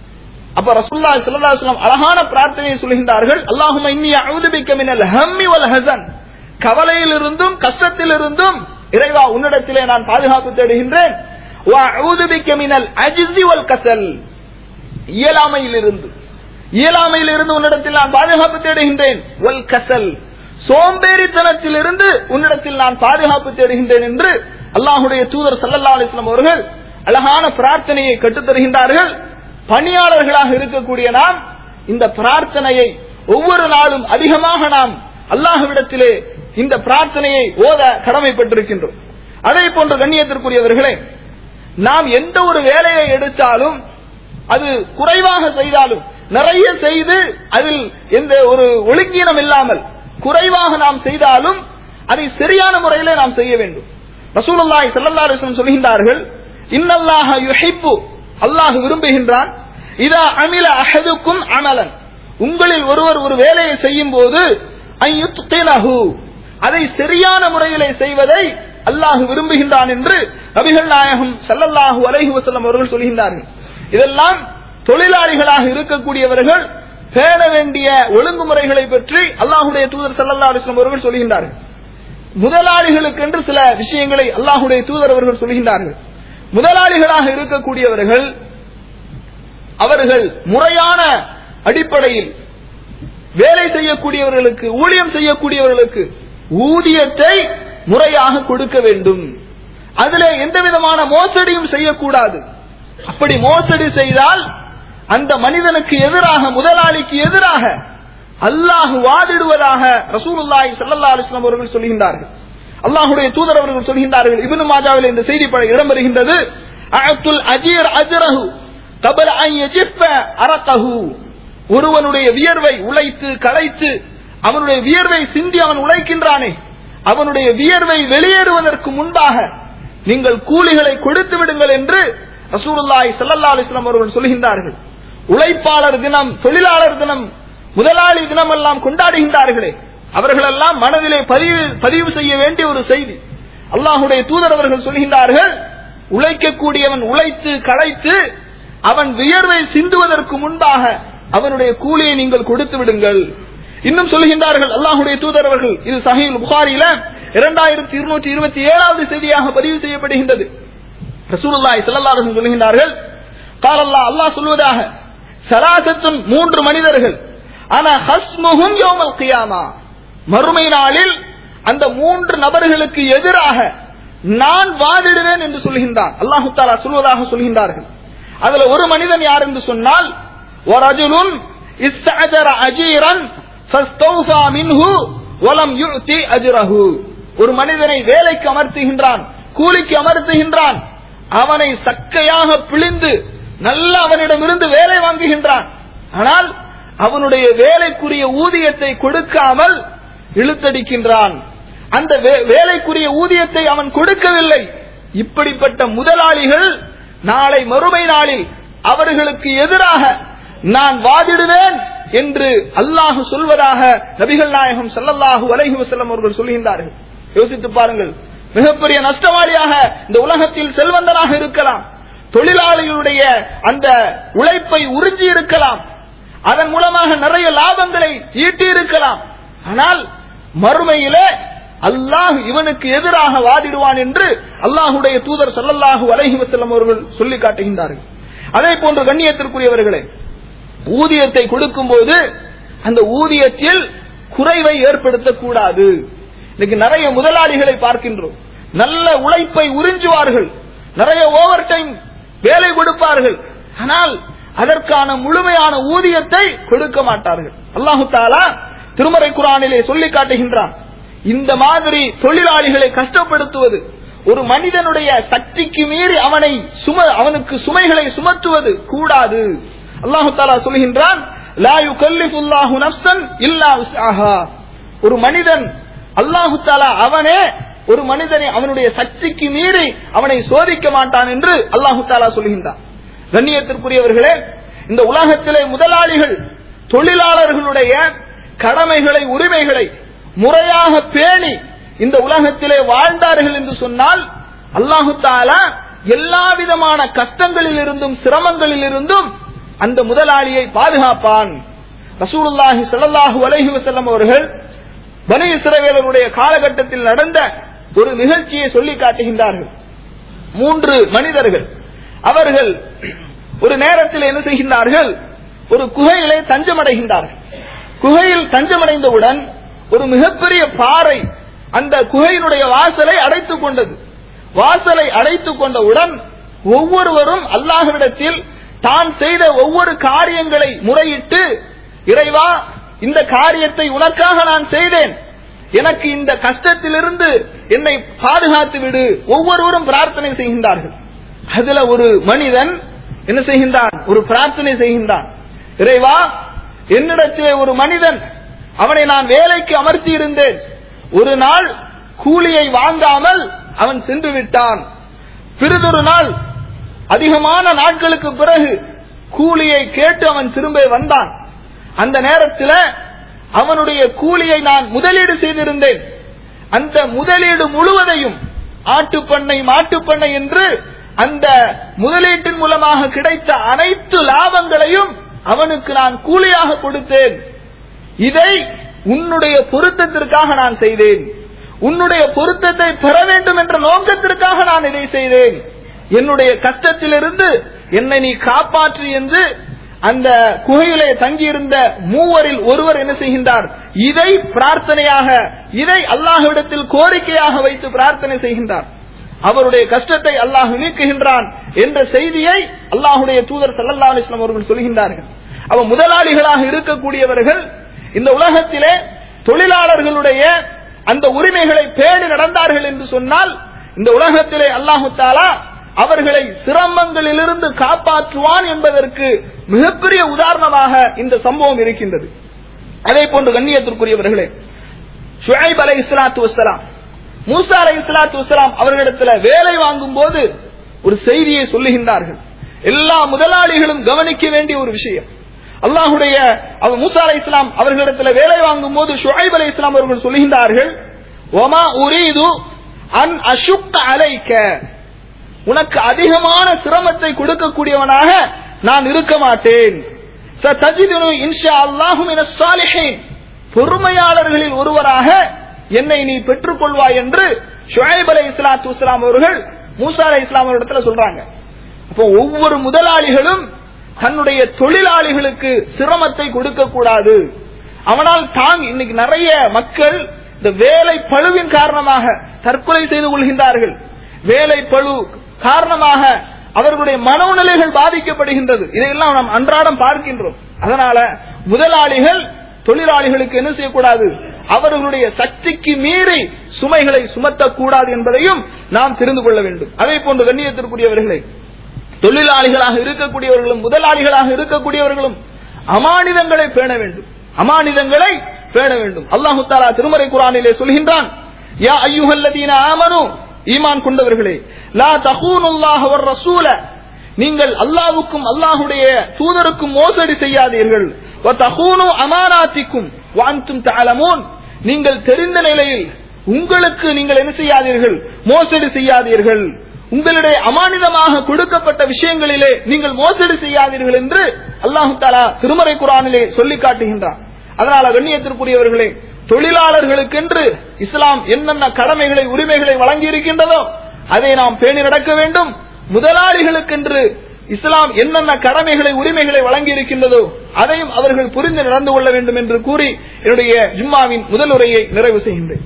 அப்ப ரசூல்லா ஸல்லல்லாஹு அலைஹி வஸல்லம் அழகான பிரார்த்தனையை சொல்கின்றார்கள் அல்லாஹும்ம இன்னி அஊது பிக்க மினல் ஹம்மி வல் ஹஸன் கவலையிலிருந்தும் கஷ்டத்திலிருந்தும் இறைவா உன்னிடத்திலே நான் பாதுகாப்பு தேடுகின்றேன் வஅஊது பிக்க மினல் அஜ்ஸி வல் கஸல் இயலாமையிலிருந்து இயலாமையிலிருந்து உன்னிடத்தில் நான் பாதுகாப்பு தேடுகின்றேன் வல் கசல் சோம்பேறித்தனத்திலிருந்து உன்னிடத்தில் நான் பாதுகாப்பு தேடுகின்றேன் என்று அல்லாஹுடைய தூதர் சல்லல்லா அலிஸ்லாம் அவர்கள் அழகான பிரார்த்தனையை கற்றுத் தருகின்றார்கள் பணியாளர்களாக இருக்கக்கூடிய நாம் இந்த பிரார்த்தனையை ஒவ்வொரு நாளும் அதிகமாக நாம் அல்லாஹ்விடத்திலே இந்த பிரார்த்தனையை ஓத கடமைப்பட்டிருக்கின்றோம் அதே போன்ற கண்ணியத்திற்குரியவர்களே நாம் எந்த ஒரு வேலையை எடுத்தாலும் அது குறைவாக செய்தாலும் நிறைய செய்து அதில் எந்த ஒரு ஒழுங்கீனம் இல்லாமல் குறைவாக நாம் செய்தாலும் அதை சரியான முறையிலே நாம் செய்ய வேண்டும் ரசூலுல்லாஹி ஸல்லல்லாஹு அலைஹி வஸல்லம் சொல்கின்றார்கள் இன்னல்லாஹ யுஹிப்பு அல்லாஹ் விரும்புகின்றான் இதா அமில அஹதுக்கும் அமலன் உங்களில் ஒருவர் ஒரு வேலையை செய்யும் போது அதை சரியான முறையிலே செய்வதை அல்லாஹ் விரும்புகின்றான் என்று நபிகள் நாயகம் ஸல்லல்லாஹு அலைஹி வஸல்லம் அவர்கள் சொல்கின்றார்கள் இதெல்லாம் தொழிலாளிகளாக இருக்கக்கூடியவர்கள் பேண வேண்டிய ஒழுங்குமுறைகளை பற்றி அல்லாஹுடைய தூதர் ஸல்லல்லாஹு அலைஹி வஸல்லம் அவர்கள் சொல்கின்றார்கள் முதலாளிகளுக்கென்று சில விஷயங்களை அல்லாஹுடைய தூதர் அவர்கள் சொல்கின்றார்கள் முதலாளிகளாக இருக்கக்கூடியவர்கள் அவர்கள் முறையான அடிப்படையில் வேலை செய்யக்கூடியவர்களுக்கு ஊழியம் செய்யக்கூடியவர்களுக்கு ஊதியத்தை முறையாக கொடுக்க வேண்டும் அதிலே எந்த விதமான மோசடியும் செய்யக்கூடாது அப்படி மோசடி செய்தால் அந்த மனிதனுக்கு எதிராக முதலாளிக்கு எதிராக அல்லாஹ் வாதிடுவதாக ரசூலுல்லாஹி ஸல்லல்லாஹு அலைஹி வஸல்லம் அவர்கள் சொல்கின்றார்கள் அல்லாஹ்வுடைய தூதர் அவர்கள் சொல்கின்றார்கள் இப்னு மாஜாவில் இந்த செய்தி ப- இடம்பெறுகின்றது அஅத்துல் அஜீர் அஜ்ரஹு கபல அன் யஜிஃப அரகஹு ஒருவனுடைய வியர்வை உழைத்து களைத்து அவனுடைய வியர்வை சிந்தி அவன் உழைக்கின்றானே அவனுடைய வியர்வை வெளியேறுவதற்கு முன்பாக நீங்கள் கூலிகளை கொடுத்து விடுங்கள் என்று ரசூலுல்லாஹி ஸல்லல்லாஹு அலைஹி வஸல்லம் அவர்கள் சொல்கின்றார்கள் உழைப்பாளர் தினம் தொழிலாளர் தினம் முதலாளி தினம் எல்லாம் கொண்டாடுகின்றார்களே அவர்களெல்லாம் மனதிலே பதிவு பதிவு செய்ய வேண்டிய ஒரு செய்தி அல்லாஹுடைய தூதர் அவர்கள் சொல்கின்றார்கள் உழைக்கக்கூடியவன் உழைத்து களைத்து அவன் வியர்வை சிந்துவதற்கு முன்பாக அவனுடைய கூலியை நீங்கள் கொடுத்து விடுங்கள் இன்னும் சொல்கின்றார்கள் அல்லாஹுடைய தூதர் அவர்கள் இது சஹீல் புகாரில இரண்டாயிரத்தி இருநூற்றி இருபத்தி ஏழாவது செய்தியாக பதிவு செய்யப்படுகின்றது ரசூலுல்லாஹி ஸல்லல்லாஹு அலைஹி வஸல்லம் சொல்கின்றார்கள் قال الله அல்லாஹ் சொல்வதாக சலாசத்துன் மூன்று மனிதர்கள் ஆனா ஹஸ்முஹும் யௌமல் கியாமா மறுமை நாளில் அந்த மூன்று நபர்களுக்கு எதிராக நான் வாதிடுவேன் என்று சொல்கின்றான் அல்லாஹு தாலா சொல்வதாக சொல்கின்றார்கள் அதுல ஒரு மனிதன் யார் என்று சொன்னால் ஒரஜுலுன் இஸ்தஅஜர அஜீரன் ஃபஸ்தௌஃபா மின்ஹு வலம் யுத்தி அஜ்ரஹு ஒரு மனிதனை வேலைக்கு அமர்த்துகின்றான் கூலிக்கு அமர்த்துகின்றான் அவனை சக்கையாக பிழிந்து நல்ல அவனிடமிருந்து வேலை வாங்குகின்றான் ஆனால் அவனுடைய வேலைக்குரிய ஊதியத்தை கொடுக்காமல் இழுத்தடிக்கின்றான் அந்த வே- வேலைக்குரிய ஊதியத்தை அவன் கொடுக்கவில்லை இப்படிப்பட்ட முதலாளிகள் நாளை மறுமை நாளில் அவர்களுக்கு எதிராக நான் வாதிடுவேன் என்று அல்லாஹ் சொல்வதாக நபிகள் நாயகம் ஸல்லல்லாஹு அலைஹி வஸல்லம் அவர்கள் சொல்கின்றார்கள் யோசித்து பாருங்கள் மிகப்பெரிய நஷ்டவாளியாக இந்த உலகத்தில் செல்வந்தனாக இருக்கலாம் தொழிலாளிகளுடைய அந்த உழைப்பை உறிஞ்சி இருக்கலாம் அதன் மூலமாக நிறைய லாபங்களை ஈட்டி இருக்கலாம் ஆனால் மறுமையிலே அல்லாஹ் இவனுக்கு எதிராக வாதிடுவான் என்று அல்லாஹுடைய தூதர் ஸல்லல்லாஹு அலைஹி வஸல்லம் அவர்கள் சொல்லி காட்டுகின்றார்கள் அதே போன்று கண்ணியத்திற்குரியவர்களே ஊதியத்தை கொடுக்கும் போது அந்த ஊதியத்தில் குறைவை ஏற்படுத்தக்கூடாது இன்னைக்கு நிறைய முதலாளிகளை பார்க்கின்றோம் நல்ல உழைப்பை உறிஞ்சுவார்கள் நிறைய ஓவர் டைம் வேலை கொடுப்பார்கள் ஆனால் அதற்கான முழுமையான ஊதியத்தை கொடுக்க மாட்டார்கள் அல்லாஹு தாலா திருமறை குரானிலே சொல்லி காட்டுகின்றான் இந்த மாதிரி தொழிலாளிகளை கஷ்டப்படுத்துவது ஒரு மனிதனுடைய சக்திக்கு மீறி அவனை சும அவனுக்கு சுமைகளை சுமத்துவது கூடாது அல்லாஹு தாலா சொல்கின்றான் லா யுகல்லிஃபுல்லாஹு நஃப்ஸன் இல்லா உஸ்ஆஹா ஒரு மனிதன் அல்லாஹு தாலா அவனே ஒரு மனிதனை அவனுடைய சக்திக்கு மீறி அவனை சோதிக்க மாட்டான் என்று அல்லாஹு தாலா சொல்கின்றான் கண்ணியத்திற்குரியவர்களே இந்த உலகத்திலே முதலாளிகள் தொழிலாளர்களுடைய கடமைகளை உரிமைகளை முறையாக பேணி இந்த உலகத்திலே வாழ்ந்தார்கள் என்று சொன்னால் அல்லாஹு தாலா எல்லா விதமான கஷ்டங்களில் இருந்தும் சிரமங்களில் இருந்தும் அந்த முதலாளியை பாதுகாப்பான் ரசூலுல்லாஹி ஸல்லல்லாஹு அலைஹி வஸல்லம் அவர்கள் பனு இஸ்ரவேலருடைய காலகட்டத்தில் நடந்த ஒரு நிகழ்ச்சியை சொல்லி காட்டுகின்றார்கள் மூன்று மனிதர்கள் அவர்கள் ஒரு நேரத்தில் என்ன செய்கின்றார்கள் ஒரு குகையிலே தஞ்சமடைகின்றார்கள் குகையில் தஞ்சமடைந்தவுடன் ஒரு மிகப்பெரிய பாறை அந்த குகையினுடைய வாசலை அடைத்துக் கொண்டது வாசலை அடைத்துக் கொண்டவுடன் ஒவ்வொருவரும் அல்லாஹ்விடத்தில் தான் செய்த ஒவ்வொரு காரியங்களை முறையிட்டு இறைவா இந்த காரியத்தை உனக்காக நான் செய்தேன் எனக்கு இந்த கஷ்டத்திலிருந்து என்னை பாதுகாத்து விடு ஒவ்வொருவரும் பிரார்த்தனை செய்கின்றார்கள் அதுல ஒரு மனிதன் என்ன செய்கின்றான் ஒரு பிரார்த்தனை செய்கின்றான் இறைவா என்னிடத்திலே ஒரு மனிதன் அவனை நான் வேலைக்கு அமர்த்தி இருந்தேன் ஒரு நாள் கூலியை வாங்காமல் அவன் சென்று விட்டான் பிறிதொரு நாள் அதிகமான நாட்களுக்கு பிறகு கூலியை கேட்டு அவன் திரும்ப வந்தான் அந்த நேரத்தில் அவனுடைய கூலியை நான் முதலீடு செய்திருந்தேன் அந்த முதலீடு முழுவதையும் ஆட்டுப்பண்ணை மாட்டுப்பண்ணை என்று அந்த முதலீட்டின் மூலமாக கிடைத்த அனைத்து லாபங்களையும் அவனுக்கு நான் கூலியாக கொடுத்தேன் இதை உன்னுடைய பொருத்தத்திற்காக நான் செய்தேன் உன்னுடைய பொருத்தத்தை பெற வேண்டும் என்ற நோக்கத்திற்காக நான் இதை செய்தேன் என்னுடைய கஷ்டத்திலிருந்து என்னை நீ காப்பாற்று என்று அந்த குகையிலே தங்கியிருந்த மூவரில் ஒருவர் என்ன செய்கின்றார் இதை பிரார்த்தனையாக இதை அல்லாஹ்விடத்தில் கோரிக்கையாக வைத்து பிரார்த்தனை செய்கின்றார் அவருடைய கஷ்டத்தை அல்லாஹ் நீக்குகின்றான் என்ற செய்தியை அல்லாஹுடைய தூதர் சல்லல்லா அலிஸ்லாம் அவர்கள் சொல்கின்றார்கள் அவ முதலாளிகளாக இருக்கக்கூடியவர்கள் இந்த உலகத்திலே தொழிலாளர்களுடைய அந்த உரிமைகளை பேணி நடந்தார்கள் என்று சொன்னால் இந்த உலகத்திலே அல்லாஹு தாலா அவர்களை சிரமங்களிலிருந்து காப்பாற்றுவான் என்பதற்கு மிகப்பெரிய உதாரணமாக இந்த சம்பவம் இருக்கின்றது அதே போன்று கண்ணியத்திற்குரியவர்களே ஷுஐப் அலை இஸ்லாத்து வசலாம் மூசா அலை இஸ்லாத்து வசலாம் அவர்களிடத்துல வேலை வாங்கும் போது ஒரு செய்தியை சொல்லுகின்றார்கள் எல்லா முதலாளிகளும் கவனிக்க வேண்டிய ஒரு விஷயம் அல்லாஹுடைய அவர் மூசா அலை இஸ்லாம் அவர்களிடத்துல வேலை வாங்கும் போது ஷுஐப் அலை இஸ்லாம் அவர்கள் சொல்லுகின்றார்கள் ஒமா உரீது அன் அசுக்க அலைக்க உனக்கு அதிகமான சிரமத்தை கொடுக்கக்கூடியவனாக நான் இருக்க மாட்டேன் பொறுமையாளர்களில் ஒருவராக என்னை நீ பெற்றுக் கொள்வாய் என்று ஷுஐப் அலை இஸ்லாத்து இஸ்லாம் அவர்கள் மூசா அலை இஸ்லாம் அவரிடத்துல சொல்றாங்க அப்போ ஒவ்வொரு முதலாளிகளும் தன்னுடைய தொழிலாளிகளுக்கு சிரமத்தை கொடுக்க கூடாது அவனால் தாங் இன்னைக்கு நிறைய மக்கள் இந்த வேலை பழுவின் காரணமாக தற்கொலை செய்து கொள்கின்றார்கள் வேலை பழு காரணமாக அவர்களுடைய மனோநிலைகள் பாதிக்கப்படுகின்றது இதையெல்லாம் நாம் அன்றாடம் பார்க்கின்றோம் அதனால முதலாளிகள் தொழிலாளிகளுக்கு என்ன செய்யக்கூடாது அவர்களுடைய சக்திக்கு மீறி சுமைகளை சுமத்தக்கூடாது என்பதையும் நாம் தெரிந்து கொள்ள வேண்டும் அதே போன்று கண்ணியத்திற்குரியவர்களை தொழிலாளிகளாக இருக்கக்கூடியவர்களும் முதலாளிகளாக இருக்கக்கூடியவர்களும் அமானிதங்களை பேண வேண்டும் அமானிதங்களை பேண வேண்டும் அல்லாஹு தாலா திருமறை குரானிலே சொல்கின்றான் யா ஐயுஹல்லதீன ஆமனு ஈமான் கொண்டவர்களே லா தஹூனுல்லாஹ் வர் ரசூல நீங்கள் அல்லாஹ்வுக்கும் அல்லாஹ்வுடைய தூதருக்கும் மோசடி செய்யாதீர்கள் வ தஹூனு அமானாத்திக்கும் வ அன்தும் தஅலமூன் நீங்கள் தெரிந்த நிலையில் உங்களுக்கு நீங்கள் என்ன செய்யாதீர்கள் மோசடி செய்யாதீர்கள் உங்களுடைய அமானிதமாக கொடுக்கப்பட்ட விஷயங்களிலே நீங்கள் மோசடி செய்யாதீர்கள் என்று அல்லாஹு தாலா திருமறை குரானிலே சொல்லி காட்டுகின்றான் அதனால கண்ணியத்திற்குரியவர்களே தொழிலாளர்களுக்கென்று இஸ்லாம் என்னென்ன கடமைகளை உரிமைகளை வழங்கி இருக்கின்றதோ அதை நாம் பேணி நடக்க வேண்டும் முதலாளிகளுக்கென்று இஸ்லாம் என்னென்ன கடமைகளை உரிமைகளை வழங்கி இருக்கின்றதோ அதையும் அவர்கள் புரிந்து நடந்து கொள்ள வேண்டும் என்று கூறி என்னுடைய ஜும்மாவின் முதல் உரையை நிறைவு செய்கின்றேன்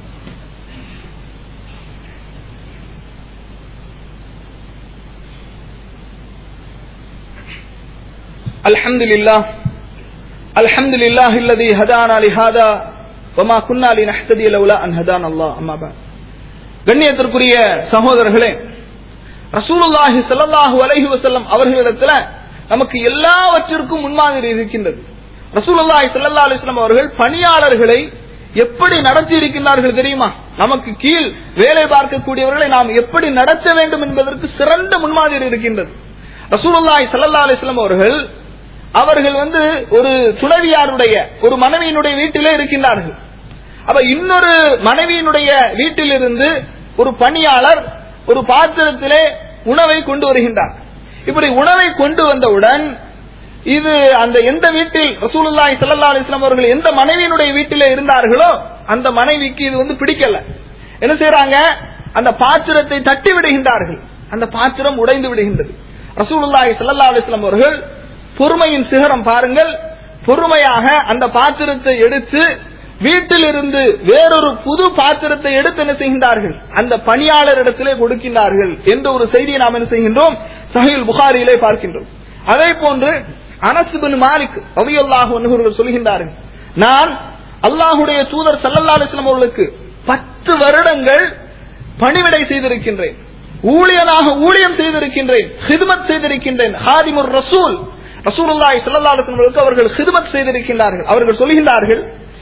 الحمد لله الحمد لله الذي هدانا لهذا وما كنا لنهتدي لولا ان هدانا الله اما بعد கண்ணியத்திற்குரிய சகோதரர்களே ரசூலுல்லாஹி ஸல்லல்லாஹு அலைஹி வஸல்லம் அவர்களிடத்துல நமக்கு எல்லாவற்றிற்கும் முன்மாதிரி இருக்கின்றது ரசூலுல்லாஹி ஸல்லல்லாஹு அலைஹி வஸல்லம் அவர்கள் பணியாளர்களை எப்படி நடத்தி இருக்கின்றார்கள் தெரியுமா நமக்கு கீழ் வேலை பார்க்கக்கூடியவர்களை நாம் எப்படி நடத்த வேண்டும் என்பதற்கு சிறந்த முன்மாதிரி இருக்கின்றது ரசூலுல்லாஹி ஸல்லல்லாஹு அலைஹி வஸல்லம் அவர்கள் அவர்கள் வந்து ஒரு துணைவியாருடைய ஒரு மனைவியினுடைய வீட்டிலே இருக்கின்றார்கள் அப்ப இன்னொரு மனைவியினுடைய வீட்டிலிருந்து ஒரு பணியாளர் ஒரு பாத்திரத்திலே உணவை கொண்டு வருகின்றார் இப்படி உணவை கொண்டு வந்தவுடன் இது அந்த எந்த வீட்டில் ரசூலுல்லாஹி ஸல்லல்லாஹு அலைஹி வஸல்லம் அவர்கள் எந்த மனைவியினுடைய வீட்டிலே இருந்தார்களோ அந்த மனைவிக்கு இது வந்து பிடிக்கல என்ன செய்றாங்க அந்த பாத்திரத்தை தட்டி விடுகின்றார்கள் அந்த பாத்திரம் உடைந்து விடுகின்றது ரசூலுல்லாஹி ஸல்லல்லாஹு அலைஹி வஸல்லம் அவர்கள் பொறுமையின் சிகரம் பாருங்கள் பொறுமையாக அந்த பாத்திரத்தை எடுத்து வீட்டிலிருந்து வேறொரு புது பாத்திரத்தை எடுத்து என்ன செய்கின்றார்கள் அந்த பணியாளரிடத்திலே கொடுக்கின்றார்கள் என்ற ஒரு செய்தியை நாம் என்ன செய்கின்றோம் சஹீல் புகாரியிலே பார்க்கின்றோம் அதே போன்று அனஸ் பின் மாலிக் ரலியல்லாஹு அன்ஹு அவர்கள் சொல்கின்றார்கள் நான் அல்லாஹுடைய தூதர் ஸல்லல்லாஹு அலைஹி வஸல்லம் அவர்களுக்கு பத்து வருடங்கள் பணிவிடை செய்திருக்கின்றேன் ஊழியனாக ஊழியம் செய்திருக்கின்றேன் ஹிதமத் செய்திருக்கின்றேன் ஹாதிமுர் ரசூல் ரசூலுல்லாஹி ஸல்லல்லாஹு அலைஹி வஸல்லம் அவர்களுக்கு அவர்கள் ஹிதமத் செய்திருக்கின்றார்கள் அவர்கள் சொல்கின்றார்கள்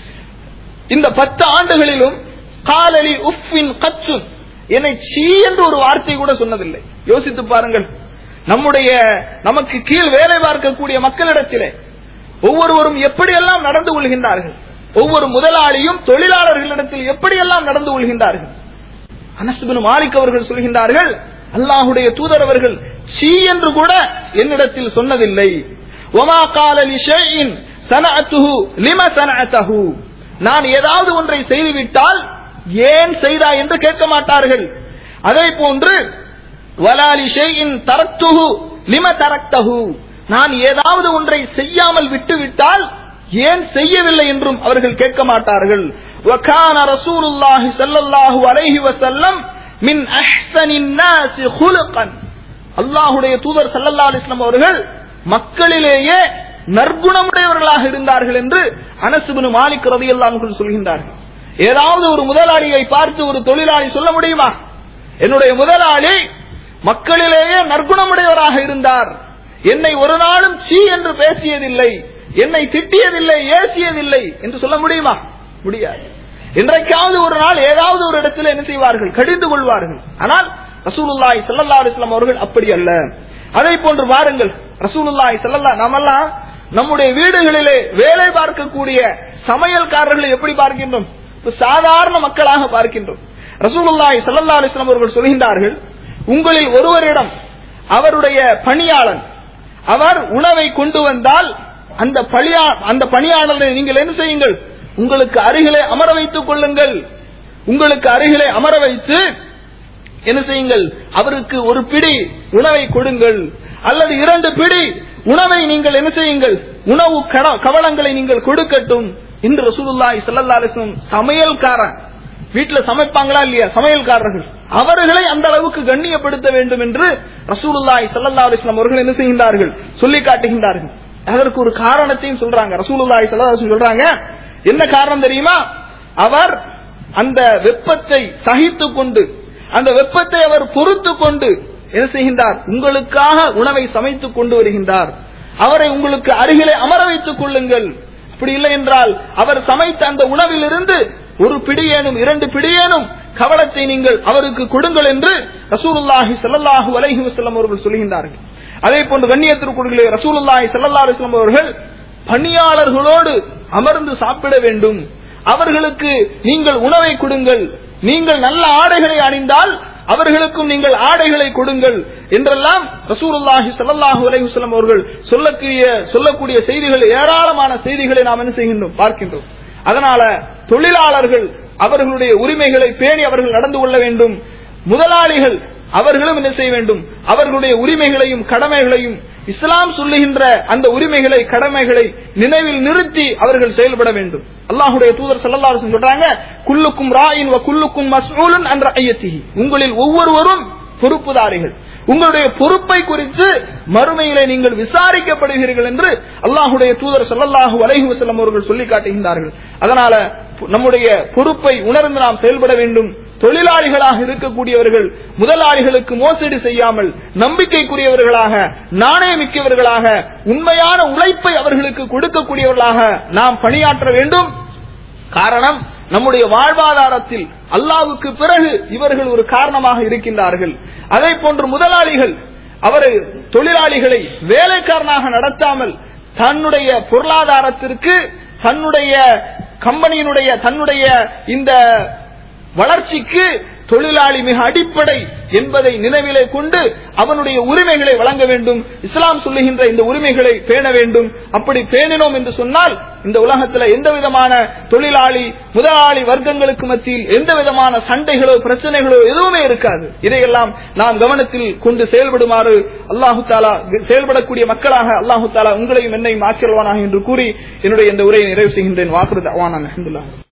இந்த பத்து ஆண்டுகளிலும் காலலி உஃபின் கச்சுன் என்னை சீ என்று ஒரு வார்த்தை கூட சொன்னதில்லை யோசித்து பாருங்கள் நம்முடைய நமக்கு கீழ் வேலை பார்க்கக்கூடிய மக்களிடத்திலே ஒவ்வொருவரும் எப்படியெல்லாம் நடந்து கொள்கின்றார்கள் ஒவ்வொரு முதலாளியும் தொழிலாளர்களிடத்தில் எப்படியெல்லாம் நடந்து கொள்கின்றார்கள் அனசுபின் மாலிக் அவர்கள் சொல்கின்றார்கள் அல்லாஹுடைய தூதர் அவர்கள் சீ என்று கூட என்னிடத்தில் சொன்னதில்லை ஒமா காலலி ஷைஇன் சனஅத்துஹு லிம சனஅத்தஹு நான் ஏதாவது ஒன்றை செய்துவிட்டால் ஏன் செய்தாய் என்று கேட்க மாட்டார்கள் அதே போன்று வலாலி ஷைஇன் தரக்துஹு லிம தரக்தஹு நான் ஏதாவது ஒன்றை செய்யாமல் விட்டுவிட்டால் ஏன் செய்யவில்லை என்றும் அவர்கள் கேட்க மாட்டார்கள் وكان رسول الله صلى الله عليه وسلم من احسن الناس خلقا அல்லாஹ்வுடைய தூதர் ஸல்லல்லாஹு அலைஹி வஸல்லம் அவர்கள் மக்களிலேயே நற்குணமுடையவர்களாக இருந்தார்கள் என்று அனஸ் இப்னு மாலிக் ரலியல்லாஹு அன்ஹு சொல்கின்றார்கள் ஏதாவது ஒரு முதலாளியை பார்த்து ஒரு தொழிலாளி சொல்ல முடியுமா என்னுடைய முதலாளி மக்களிலேயே நற்குணமுடையவராக இருந்தார் என்னை ஒரு நாளும் சீ என்று பேசியதில்லை என்னை திட்டியதில்லை ஏசியதில்லை என்று சொல்ல முடியுமா முடியாது இன்றைக்காவது ஒரு நாள் ஏதாவது ஒரு இடத்துல என்ன செய்வார்கள் கடிந்து கொள்வார்கள் ஆனால் ரசூலுல்லாஹி ஸல்லல்லாஹு அலைஹி வஸல்லம் அவர்கள் அப்படி அல்ல அதை போன்று பாருங்கள் ரசூலுல்லாஹி ஸல்லல்லாஹு நாமெல்லாம் நம்முடைய வீடுகளிலே வேலை பார்க்கக்கூடிய சமையல்காரர்களை எப்படி பார்க்கின்றோம் இப்ப சாதாரண மக்களாக பார்க்கின்றோம் ரசூலுல்லாஹி ஸல்லல்லாஹு அலைஹி வஸல்லம் அவர்கள் சொல்கின்றார்கள் உங்களில் ஒருவரிடம் அவருடைய பணியாளன் அவர் உணவை கொண்டு வந்தால் அந்த பணியா அந்த பணியாளரை நீங்கள் என்ன செய்யுங்கள் உங்களுக்கு அருகிலே அமர வைத்துக் கொள்ளுங்கள் உங்களுக்கு அருகிலே அமர வைத்து என்ன செய்யுங்கள் அவருக்கு ஒரு பிடி உணவை கொடுங்கள் அல்லது இரண்டு பிடி உணவை நீங்கள் என்ன செய்யுங்கள் உணவு கட- கவளங்களை நீங்கள் கொடுக்கட்டும் என்று ரசூலுல்லாஹி ஸல்லல்லாஹு அலைஹி வஸல்லம் சமையல்காரன் வீட்டுல சமைப்பாங்களா இல்லையா சமையல்காரர்கள் அவர்களை அந்த அளவுக்கு கண்ணியப்படுத்த வேண்டும் என்று ரசூலுல்லாஹி ஸல்லல்லாஹு அலைஹி வஸல்லம் அவர்கள் என்ன செய்கின்றார்கள் சொல்லி காட்டுகின்றார்கள் அதற்கு ஒரு காரணத்தையும் சொல்றாங்க ரசூலுல்லாஹி ஸல்லல்லாஹு அலைஹி வஸல்லம் சொல்றாங்க என்ன காரணம் தெரியுமா அவர் அந்த வெப்பத்தை சகித்துக் கொண்டு அந்த வெப்பத்தை அவர் பொறுத்து கொண்டு என்ன செய்கின்றார் உங்களுக்காக உணவை சமைத்துக் கொண்டு வருகின்றார் அவரை உங்களுக்கு அருகிலே அமர வைத்துக் கொள்ளுங்கள் அப்படி இல்லை என்றால் அவர் சமைத்த அந்த உணவிலிருந்து ஒரு பிடியேனும் இரண்டு பிடியேனும் கவலத்தை நீங்கள் அவருக்கு கொடுங்கள் என்று ரசூலுல்லாஹி ஸல்லல்லாஹு அலைஹி வஸல்லம் அவர்கள் சொல்கின்றார்கள் அதே போன்று கண்ணியத்திற்குரிய ரசூலுல்லாஹி ஸல்லல்லாஹு அலைஹி வஸல்லம் அவர்கள் பணியாளர்களோடு அமர்ந்து சாப்பிட வேண்டும் அவர்களுக்கு நீங்கள் உணவை கொடுங்கள் நீங்கள் நல்ல ஆடைகளை அணிந்தால் அவர்களுக்கும் நீங்கள் ஆடைகளை கொடுங்கள் என்றெல்லாம் ரசூலுல்லாஹி ஸல்லல்லாஹு அலைஹி வஸல்லம் அவர்கள் சொல்லக்கூடிய சொல்லக்கூடிய செய்திகள் ஏராளமான செய்திகளை நாம் என்ன செய்கின்றோம் பார்க்கின்றோம் அதனால தொழிலாளர்கள் அவர்களுடைய உரிமைகளை பேணி அவர்கள் நடந்து கொள்ள வேண்டும் முதலாளிகள் அவர்களும் என்ன செய்ய வேண்டும் அவர்களுடைய உரிமைகளையும் கடமைகளையும் இஸ்லாம் சொல்லுகின்ற அந்த உரிமைகளை கடமைகளை நினைவில் நிறுத்தி அவர்கள் செயல்பட வேண்டும் அல்லாஹுடைய தூதர் ஸல்லல்லாஹு அலைஹி வஸல்லம் சொல்றாங்க குல்லுக்கும் ராயின் வ குல்லுக்கும் மஸ்ஊலுன் அன் ரஅய்யத்திஹி உங்களில் ஒவ்வொருவரும் பொறுப்புதாரிகள் உங்களுடைய பொறுப்பை குறித்து மறுமையிலே நீங்கள் விசாரிக்கப்படுவீர்கள் என்று அல்லாஹுடைய தூதர் ஸல்லல்லாஹு அலைஹி வஸல்லம் அவர்கள் சொல்லி காட்டுகின்றார்கள் அதனால நம்முடைய பொறுப்பை உணர்ந்து நாம் செயல்பட வேண்டும் தொழிலாளிகளாக இருக்கக்கூடியவர்கள் முதலாளிகளுக்கு மோசடி செய்யாமல் நம்பிக்கைக்குரியவர்களாக நாணயமிக்கவர்களாக உண்மையான உழைப்பை அவர்களுக்கு கொடுக்கக்கூடியவர்களாக நாம் பணியாற்ற வேண்டும் காரணம் நம்முடைய வாழ்வாதாரத்தில் அல்லாவுக்கு பிறகு இவர்கள் ஒரு காரணமாக இருக்கின்றார்கள் அதே போன்று முதலாளிகள் அவரை தொழிலாளிகளை வேலைக்காரனாக நடத்தாமல் தன்னுடைய பொருளாதாரத்திற்கு தன்னுடைய கம்பெனியினுடைய தன்னுடைய இந்த வளர்ச்சிக்கு தொழிலாளி மிக அடிப்படை என்பதை நினைவிலே கொண்டு அவனுடைய உரிமைகளை வழங்க வேண்டும் இஸ்லாம் சொல்லுகின்ற இந்த உரிமைகளை பேண வேண்டும் அப்படி பேணினோம் என்று சொன்னால் இந்த உலகத்தில் எந்த விதமான தொழிலாளி முதலாளி வர்க்கங்களுக்கு மத்தியில் எந்த விதமான சண்டைகளோ பிரச்சனைகளோ எதுவுமே இருக்காது இதையெல்லாம் நாம் கவனத்தில் கொண்டு செயல்படுமாறு அல்லாஹு தாலா செயல்படக்கூடிய மக்களாக அல்லாஹு தாலா உங்களையும் என்னையும் ஆக்கிரவானாக என்று கூறி என்னுடைய இந்த உரையை நிறைவு செய்கின்றேன் வாக்குறுதி அவானான் அஹமதுல்லா